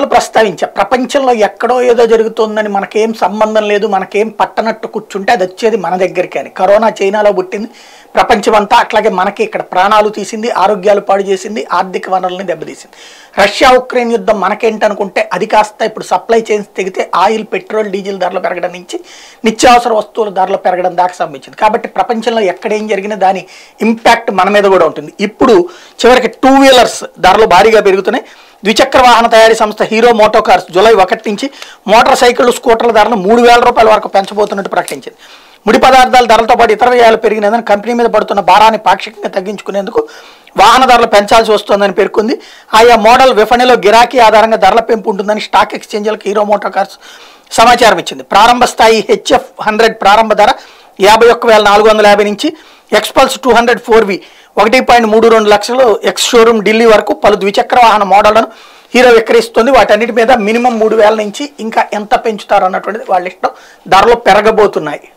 మాటలు ప్రస్తావించా ప్రపంచంలో ఎక్కడో ఏదో జరుగుతోందని మనకేం సంబంధం లేదు మనకేం పట్టనట్టు కూర్చుంటే అది వచ్చేది మన దగ్గరికి అని కరోనా చైనాలో పుట్టింది ప్రపంచమంతా అట్లాగే మనకి ఇక్కడ ప్రాణాలు తీసింది ఆరోగ్యాలు పాడు చేసింది ఆర్థిక వనరుల్ని దెబ్బతీసింది రష్యా ఉక్రెయిన్ యుద్ధం మనకేంటనుకుంటే అది కాస్త ఇప్పుడు సప్లై చైన్స్ తెగితే ఆయిల్ పెట్రోల్ డీజిల్ ధరలు పెరగడం నుంచి నిత్యావసర వస్తువుల ధరలు పెరగడం దాకా సంబంధించింది కాబట్టి ప్రపంచంలో ఎక్కడేం జరిగినా దాని ఇంపాక్ట్ మన మీద కూడా ఉంటుంది ఇప్పుడు చివరికి టూ వీలర్స్ ధరలు భారీగా పెరుగుతున్నాయి ద్విచక్ర వాహన తయారీ సంస్థ హీరో మోటో కార్స్ జూలై ఒకటి నుంచి మోటార్ సైకిళ్లు స్కూటర్ల ధరలు మూడు వేల రూపాయల వరకు పెంచబోతున్నట్టు ప్రకటించింది ముడి పదార్థాల ధరలతో పాటు ఇతర వ్యయాలు పెరిగినందున కంపెనీ మీద పడుతున్న భారాన్ని పాక్షికంగా తగ్గించుకునేందుకు వాహన ధరలు పెంచాల్సి వస్తోందని పేర్కొంది ఆయా మోడల్ విఫణిలో గిరాకీ ఆధారంగా ధరల పెంపు ఉంటుందని స్టాక్ ఎక్స్చేంజ్లకు హీరో మోటార్ కార్స్ సమాచారం ఇచ్చింది ప్రారంభ స్థాయి హెచ్ఎఫ్ హండ్రెడ్ ప్రారంభ ధర యాభై ఒక్క వేల నాలుగు వందల యాభై నుంచి Xpulse two hundred four V ఒకటి పాయింట్ మూడు రెండు లక్షలు ఎక్స్ షోరూమ్ ఢిల్లీ వరకు పలు ద్విచక్ర వాహన మోడళ్లను హీరో విక్రయిస్తుంది వాటన్నిటి మీద మినిమం మూడు వేల నుంచి ఇంకా ఎంత పెంచుతారు అన్నటువంటిది వాళ్ళ ఇష్టం ధరలు పెరగబోతున్నాయి